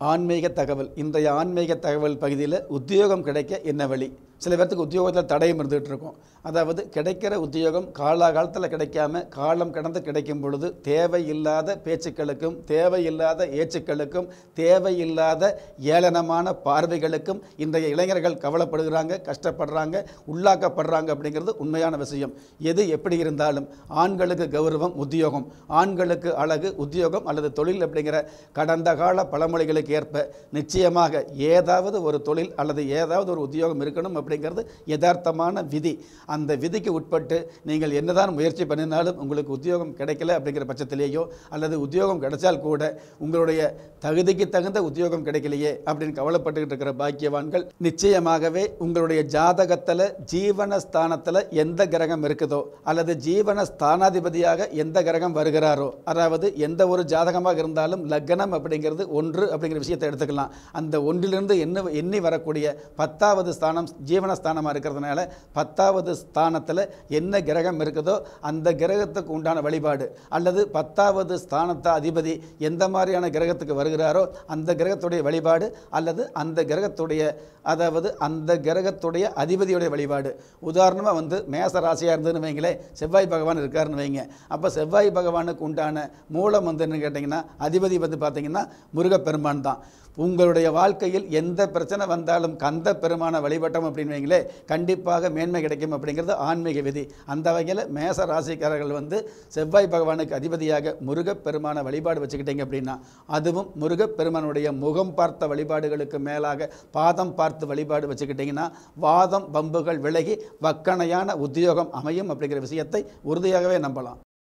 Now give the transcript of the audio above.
ஆன்மீக தகவல் இன்றைய ஆன்மீக தகவல் பகுதியில் உத்தியோகம் கிடைக்க என்ன வழி சில பேர்த்துக்கு உத்தியோகத்தில் தடயம் இருந்துகிட்டு இருக்கும் அதாவது கிடைக்கிற உத்தியோகம் காலாகாலத்தில் கிடைக்காம காலம் கடந்து கிடைக்கும் பொழுது தேவையில்லாத பேச்சுக்களுக்கும் தேவையில்லாத ஏச்சுக்களுக்கும் தேவையில்லாத ஏளனமான பார்வைகளுக்கும் இன்றைய இளைஞர்கள் கவலைப்படுகிறாங்க கஷ்டப்படுறாங்க உள்ளாக்கப்படுறாங்க அப்படிங்கிறது உண்மையான விஷயம் எது எப்படி இருந்தாலும் ஆண்களுக்கு கௌரவம் உத்தியோகம் ஆண்களுக்கு அழகு உத்தியோகம் அல்லது தொழில் அப்படிங்கிற கடந்த கால பழமொழிகளுக்கு ஏற்ப நிச்சயமாக ஏதாவது ஒரு தொழில் அல்லது ஏதாவது ஒரு உத்தியோகம் இருக்கணும் அப்படிங்கிறது யதார்த்தமான விதி அந்த விதிக்கு உட்பட்டு நீங்கள் என்னதான் முயற்சி பண்ணினாலும் உங்களுக்கு உத்தியோகம் கிடைக்கல அப்படிங்கிற பட்சத்திலேயோ அல்லது உத்தியோகம் கிடைச்சால் கூட உங்களுடைய தகுதிக்கு தகுந்த உத்தியோகம் கிடைக்கலையே அப்படின்னு கவலைப்பட்டுக்கிட்டு இருக்கிற பாக்கியவான்கள் நிச்சயமாகவே உங்களுடைய ஜாதகத்தில் ஜீவனஸ்தானத்தில் எந்த கிரகம் இருக்குதோ அல்லது ஜீவன ஸ்தானாதிபதியாக எந்த கிரகம் வருகிறாரோ அதாவது எந்த ஒரு ஜாதகமாக இருந்தாலும் லக்னம் அப்படிங்கிறது ஒன்று அப்படிங்கிற விஷயத்தை எடுத்துக்கலாம் அந்த ஒன்றிலிருந்து என்ன எண்ணி வரக்கூடிய பத்தாவது ஸ்தானம் ஜீவனஸ்தானமாக இருக்கிறதுனால பத்தாவது ஸ்தானத்தில் என்ன கிரகம் இருக்குதோ அந்த கிரகத்துக்கு உண்டான வழிபாடு அல்லது பத்தாவது ஸ்தானத்த அதிபதி எந்த மாதிரியான கிரகத்துக்கு வருகிறாரோ அந்த கிரகத்துடைய வழிபாடு அல்லது அந்த கிரகத்துடைய அதாவது அந்த கிரகத்துடைய அதிபதியுடைய வழிபாடு உதாரணமாக வந்து மேச ராசியாக இருந்ததுன்னு வைங்களேன் செவ்வாய் பகவான் இருக்காருன்னு வைங்க அப்போ செவ்வாய் பகவானுக்கு உண்டான மூலம் வந்துன்னு கேட்டிங்கன்னா அதிபதி வந்து பார்த்தீங்கன்னா முருகப்பெருமான் தான் உங்களுடைய வாழ்க்கையில் எந்த பிரச்சனை வந்தாலும் கந்த பெருமான வழிபட்டோம் அப்படின்னு வைங்களே கண்டிப்பாக மேன்மை கிடைக்கும் அப்படிங்கிறது ஆன்மீக விதி அந்த வகையில் மேச ராசிக்காரர்கள் வந்து செவ்வாய் பகவானுக்கு அதிபதியாக முருகப்பெருமான வழிபாடு வச்சுக்கிட்டீங்க அப்படின்னா அதுவும் முருகப்பெருமானுடைய முகம் பார்த்த வழிபாடுகளுக்கு மேலாக பாதம் பார்த்து வழிபாடு வச்சுக்கிட்டிங்கன்னா வாதம் பம்புகள் விலகி வக்கணையான உத்தியோகம் அமையும் அப்படிங்கிற விஷயத்தை உறுதியாகவே நம்பலாம்